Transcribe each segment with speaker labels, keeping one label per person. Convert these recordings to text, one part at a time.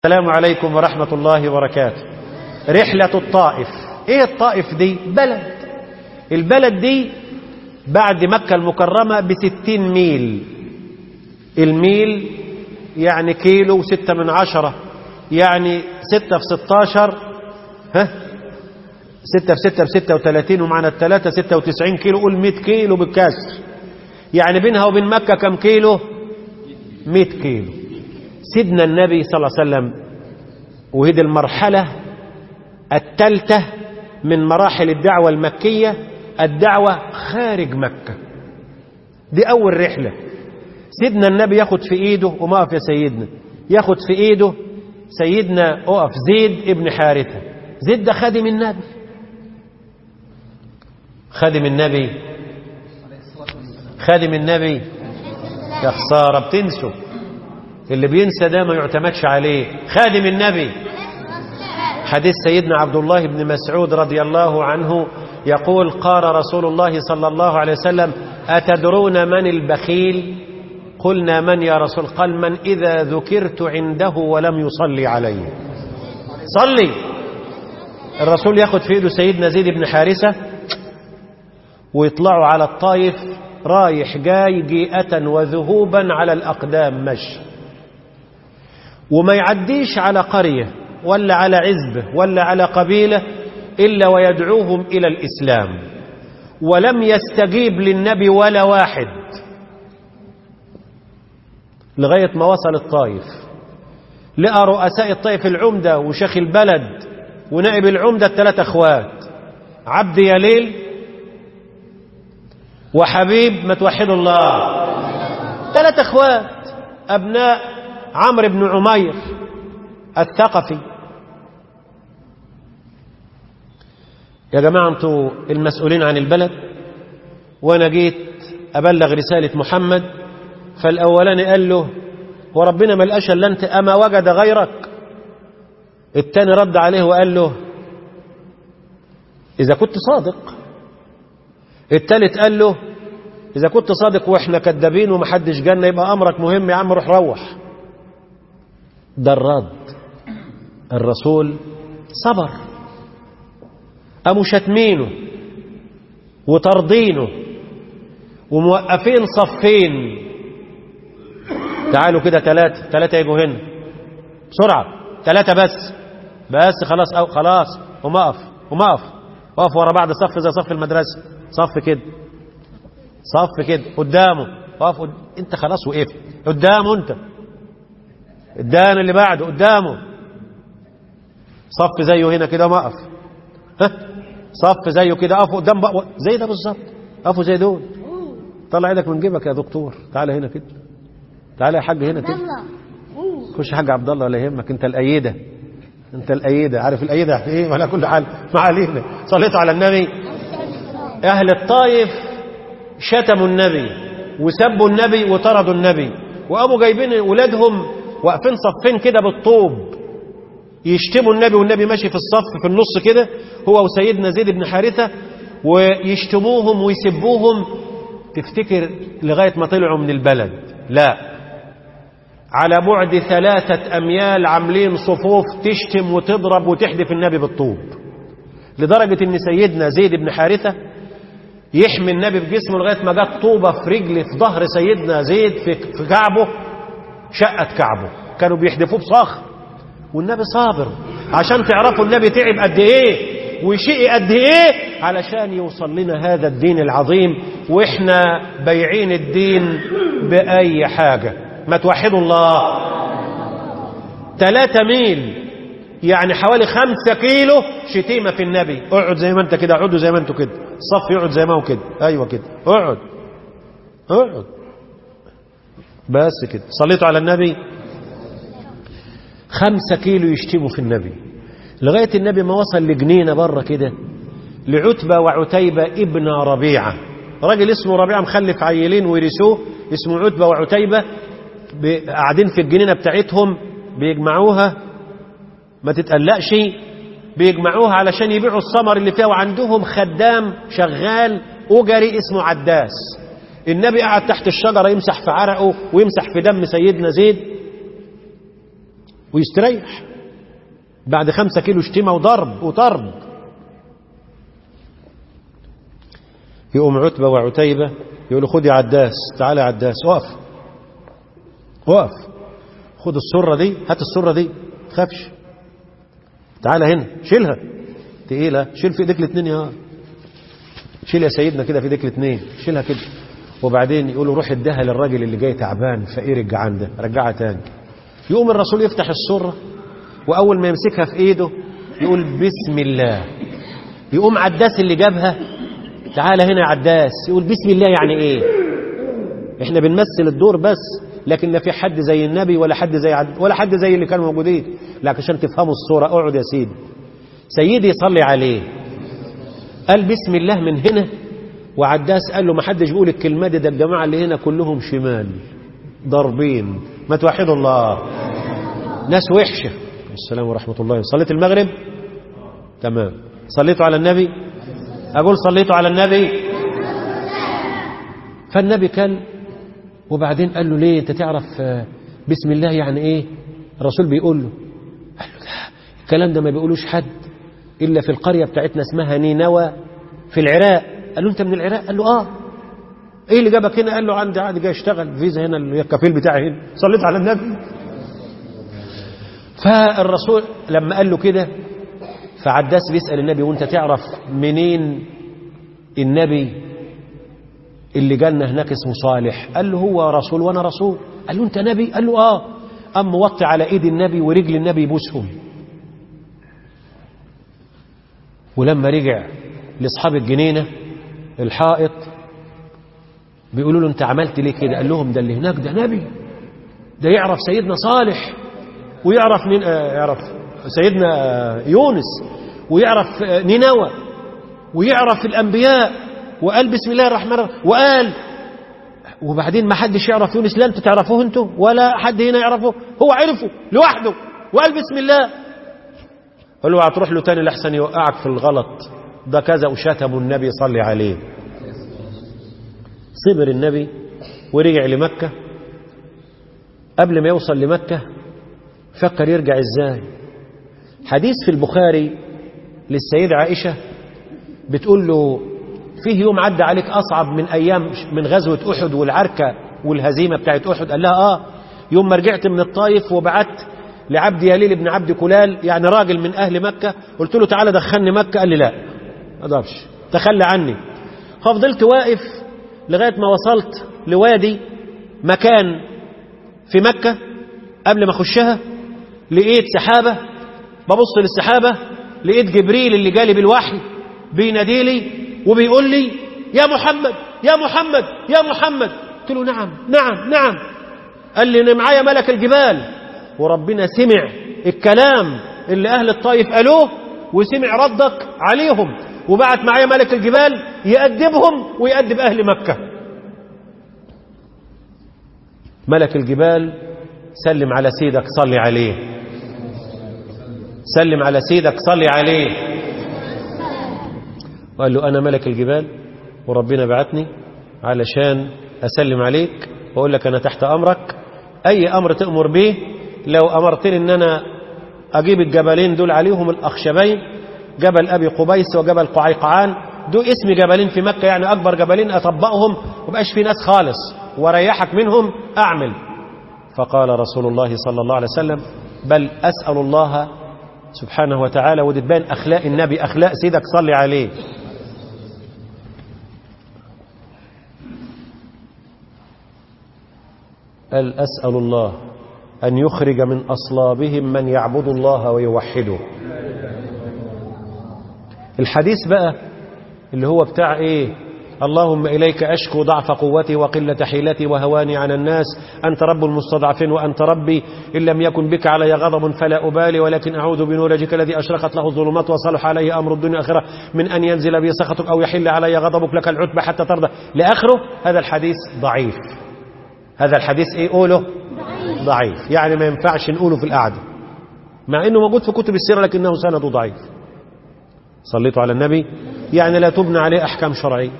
Speaker 1: السلام عليكم ورحمة الله وبركاته رحلة الطائف ايه الطائف دي بلد البلد دي بعد مكة المكرمة بستين ميل الميل يعني كيلو وستة من عشرة يعني ستة في ستاشر ها ستة في ستة بستة وثلاثين ومعنى الثلاثة ستة وتسعين كيلو قول مئة كيلو بالكسر يعني بينها وبين مكة كم كيلو مئة كيلو سيدنا النبي صلى الله عليه وسلم وهذه المرحلة الثالثة من مراحل الدعوة المكية الدعوة خارج مكة دي أول رحلة سيدنا النبي ياخد في إيده وما أقف يا سيدنا ياخد في إيده سيدنا أقف زيد ابن حارثة زيد ده خادم النبي خادم النبي خادم النبي يا خسارة بتنسوا اللي بينسى ده ما يعتمدش عليه خادم النبي حديث سيدنا عبد الله بن مسعود رضي الله عنه يقول قال رسول الله صلى الله عليه وسلم أتدرون من البخيل قلنا من يا رسول قال من إذا ذكرت عنده ولم يصلي عليه صلي الرسول ياخد في ايده سيدنا زيد بن حارثة ويطلعوا على الطائف رايح جاي جيئة وذهوبا على الأقدام مشي وما يعديش على قرية ولا على عزبة ولا على قبيلة إلا ويدعوهم إلى الإسلام ولم يستجيب للنبي ولا واحد لغاية ما وصل الطائف لقى رؤساء الطائف العمدة وشيخ البلد ونائب العمدة الثلاثة اخوات عبد يليل وحبيب ما توحدوا الله ثلاثة اخوات أبناء عمرو بن عمير الثقفي يا جماعة انتوا المسؤولين عن البلد وانا جيت ابلغ رسالة محمد فالاولاني قال له وربنا ما لقاش الا انت اما وجد غيرك التاني رد عليه وقال له اذا كنت صادق التالت قال له اذا كنت صادق واحنا كدابين ومحدش جالنا يبقى امرك مهم يا عم روح روح ده الرد الرسول صبر قاموا شتمينه وطردينه وموقفين صفين تعالوا كده ثلاثة ثلاثة يجوا هنا بسرعة ثلاثة بس بس خلاص أو خلاص قوم اقف قوم اقف اقف ورا بعض صف زي صف المدرسة صف كده صف كده قدامه اقف قد... انت خلاص وقفت قدامه انت الدان اللي بعده قدامه صف زيه هنا كده ما اقف ها صف زيه كده اقف قدام بقى زي ده بالظبط اقفوا زي دول طلع ايدك من جيبك يا دكتور تعالى هنا كده تعالى يا حاج هنا كده خش حاج عبد الله ولا يهمك انت الايده انت الايده عارف الايده ايه ولا كل حال ما علينا صليت على النبي اهل الطائف شتموا النبي وسبوا النبي وطردوا النبي وقاموا جايبين ولادهم واقفين صفين كده بالطوب يشتموا النبي والنبي ماشي في الصف في النص كده هو وسيدنا زيد بن حارثة ويشتموهم ويسبوهم تفتكر لغاية ما طلعوا من البلد لا على بعد ثلاثة أميال عاملين صفوف تشتم وتضرب وتحدف النبي بالطوب لدرجة ان سيدنا زيد بن حارثة يحمي النبي بجسمه لغاية ما جت طوبة في رجل في ظهر سيدنا زيد في, في كعبه شقت كعبه كانوا بيحدفوه بصخر والنبي صابر عشان تعرفوا النبي تعب قد ايه وشقي قد ايه علشان يوصل لنا هذا الدين العظيم واحنا بايعين الدين باي حاجة ما توحدوا الله ثلاثة ميل يعني حوالي خمسة كيلو شتيمة في النبي اقعد زي ما انت كده اقعدوا زي ما انتوا كده الصف يقعد زي ما هو كده ايوه كده اقعد اقعد بس كده صليتوا على النبي خمسة كيلو يشتموا في النبي لغاية النبي ما وصل لجنينة بره كده لعتبة وعتيبة ابن ربيعة راجل اسمه ربيعة مخلف عيلين ورثوه اسمه عتبة وعتيبة قاعدين في الجنينة بتاعتهم بيجمعوها ما تتقلقش بيجمعوها علشان يبيعوا الثمر اللي فيها وعندهم خدام شغال أجري اسمه عداس النبي قعد تحت الشجرة يمسح في عرقه ويمسح في دم سيدنا زيد ويستريح بعد خمسة كيلو شتيمة وضرب وطرد يقوم عتبة وعتيبة يقولوا خد يا عداس تعالى يا عداس اقف اقف خد السرة دي هات السرة دي تخافش تعالى هنا شيلها تقيلة شيل في ايديك الاثنين يا شيل يا سيدنا كده في ايديك الاثنين شيلها كده وبعدين يقولوا روح اديها للراجل اللي جاي تعبان فقير الجعان ده رجعها تاني يقوم الرسول يفتح السرة وأول ما يمسكها في إيده يقول بسم الله يقوم عداس اللي جابها تعالى هنا يا عداس يقول بسم الله يعني إيه إحنا بنمثل الدور بس لكن لا في حد زي النبي ولا حد زي عد ولا حد زي اللي كانوا موجودين لكن عشان تفهموا الصورة اقعد يا سيدي سيدي صلي عليه قال بسم الله من هنا وعداس قال له ما حدش بيقول الكلمة دي ده الجماعة اللي هنا كلهم شمال ضاربين ما توحدوا الله ناس وحشة السلام ورحمة الله صليت المغرب تمام صليتوا على النبي أقول صليتوا على النبي فالنبي كان وبعدين قال له ليه انت تعرف بسم الله يعني ايه الرسول بيقول له قال له لا الكلام ده ما بيقولوش حد إلا في القرية بتاعتنا اسمها نينوى في العراق قال له انت من العراق قال له اه ايه اللي جابك هنا قال له عندي عادي جاي اشتغل فيزا هنا الكفيل بتاعي هنا صليت على النبي فالرسول لما قال له كده فعداس بيسأل النبي وانت تعرف منين النبي اللي جالنا هناك اسمه صالح قال له هو رسول وانا رسول قال له انت نبي قال له اه قام موطي على ايد النبي ورجل النبي يبوسهم ولما رجع لاصحاب الجنينه الحائط بيقولوا له انت عملت ليه كده قال لهم ده اللي هناك ده نبي ده يعرف سيدنا صالح ويعرف من آه يعرف سيدنا آه يونس ويعرف آه نينوى ويعرف الانبياء وقال بسم الله الرحمن الرحيم وقال وبعدين ما حدش يعرف يونس لا انتوا تعرفوه انتوا ولا حد هنا يعرفه هو عرفه لوحده وقال بسم الله قال له هتروح له تاني لحسن يوقعك في الغلط ده كذا وشتموا النبي صلي عليه صبر النبي ورجع لمكة قبل ما يوصل لمكة فكر يرجع ازاي حديث في البخاري للسيدة عائشة بتقول له فيه يوم عدى عليك أصعب من أيام من غزوة أحد والعركة والهزيمة بتاعت أحد قال لها آه يوم ما رجعت من الطايف وبعت لعبد يليل بن عبد كلال يعني راجل من أهل مكة قلت له تعالى دخلني مكة قال لي لا ما اقدرش تخلى عني ففضلت واقف لغاية ما وصلت لوادي مكان في مكة قبل ما اخشها لقيت سحابة ببص للسحابة لقيت جبريل اللي جالي بالوحي بيناديلي وبيقول لي يا محمد يا محمد يا محمد قلت له نعم نعم نعم قال لي انا معايا ملك الجبال وربنا سمع الكلام اللي اهل الطائف قالوه وسمع ردك عليهم وبعت معايا ملك الجبال يأدبهم ويأدب أهل مكة ملك الجبال سلم على سيدك صلي عليه سلم على سيدك صلي عليه وقال له أنا ملك الجبال وربنا بعتني علشان أسلم عليك وأقول لك أنا تحت أمرك أي أمر تأمر به لو أمرتني أن أنا أجيب الجبلين دول عليهم الأخشبين جبل أبي قبيس وجبل قعيقعان دول اسم جبلين في مكة يعني أكبر جبلين أطبقهم وبقاش في ناس خالص وريحك منهم أعمل فقال رسول الله صلى الله عليه وسلم بل أسأل الله سبحانه وتعالى ودي تبان أخلاق النبي أخلاق سيدك صلي عليه قال أسأل الله أن يخرج من أصلابهم من يعبد الله ويوحده الحديث بقى اللي هو بتاع ايه اللهم إليك أشكو ضعف قوتي وقلة حيلتي وهواني على الناس أنت رب المستضعفين وأنت ربي إن لم يكن بك علي غضب فلا أبالي ولكن أعوذ بنورك الذي أشرقت له الظلمات وصلح عليه أمر الدنيا الآخرة من أن ينزل بي سخطك أو يحل علي غضبك لك العتبى حتى ترضى لآخره هذا الحديث ضعيف هذا الحديث إيه قوله ضعيف يعني ما ينفعش نقوله في القعدة مع أنه موجود في كتب السيرة لكنه سند ضعيف صليتوا على النبي يعني لا تبنى عليه أحكام شرعية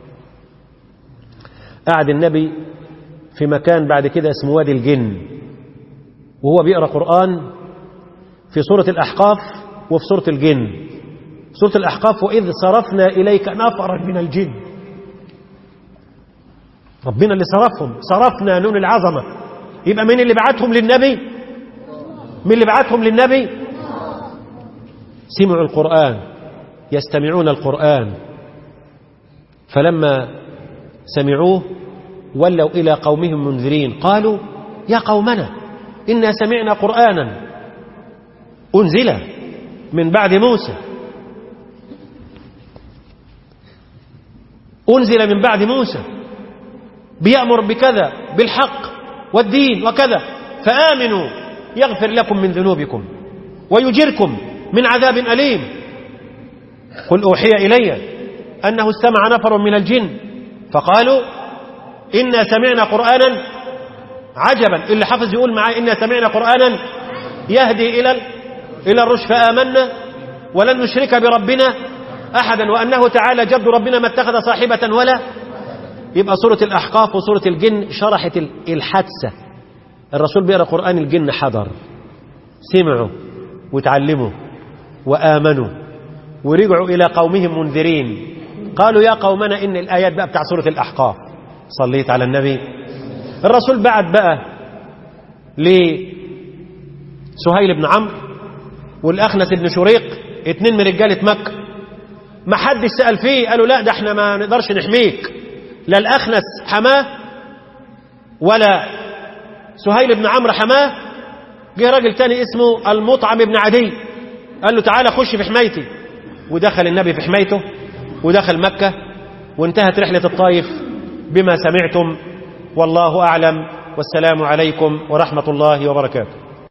Speaker 1: قعد النبي في مكان بعد كده اسمه وادي الجن وهو بيقرأ قرآن في سورة الأحقاف وفي سورة الجن سورة الأحقاف وإذ صرفنا إليك نفرا من الجن ربنا اللي صرفهم صرفنا نون العظمة يبقى مين اللي بعتهم للنبي مين اللي بعتهم للنبي سمعوا القرآن يستمعون القرآن فلما سمعوه ولوا إلى قومهم منذرين قالوا يا قومنا إنا سمعنا قرآنا أنزل من بعد موسى أنزل من بعد موسى بيأمر بكذا بالحق والدين وكذا فآمنوا يغفر لكم من ذنوبكم ويجركم من عذاب أليم قل أوحي إلي أنه استمع نفر من الجن فقالوا إنا سمعنا قرآنا عجبا اللي حفظ يقول معاه إنا سمعنا قرآنا يهدي إلى إلى الرشد فآمنا ولن نشرك بربنا أحدا وأنه تعالى جد ربنا ما اتخذ صاحبة ولا يبقى سورة الأحقاف وسورة الجن شرحت الحادثة الرسول بيقرأ قرآن الجن حضر سمعوا وتعلموا وآمنوا ورجعوا إلى قومهم منذرين قالوا يا قومنا إن الآيات بقى بتاع سورة الأحقاف صليت على النبي الرسول بعت بقى لسهيل بن عمرو والأخنس بن شريق اتنين من رجالة مكة ما حدش سأل فيه قالوا لا ده احنا ما نقدرش نحميك لا الأخنس حماه ولا سهيل بن عمرو حماه جه راجل تاني اسمه المطعم بن عدي قال له تعالى خش في حمايتي ودخل النبي في حمايته ودخل مكة وانتهت رحلة الطائف بما سمعتم والله أعلم والسلام عليكم ورحمة الله وبركاته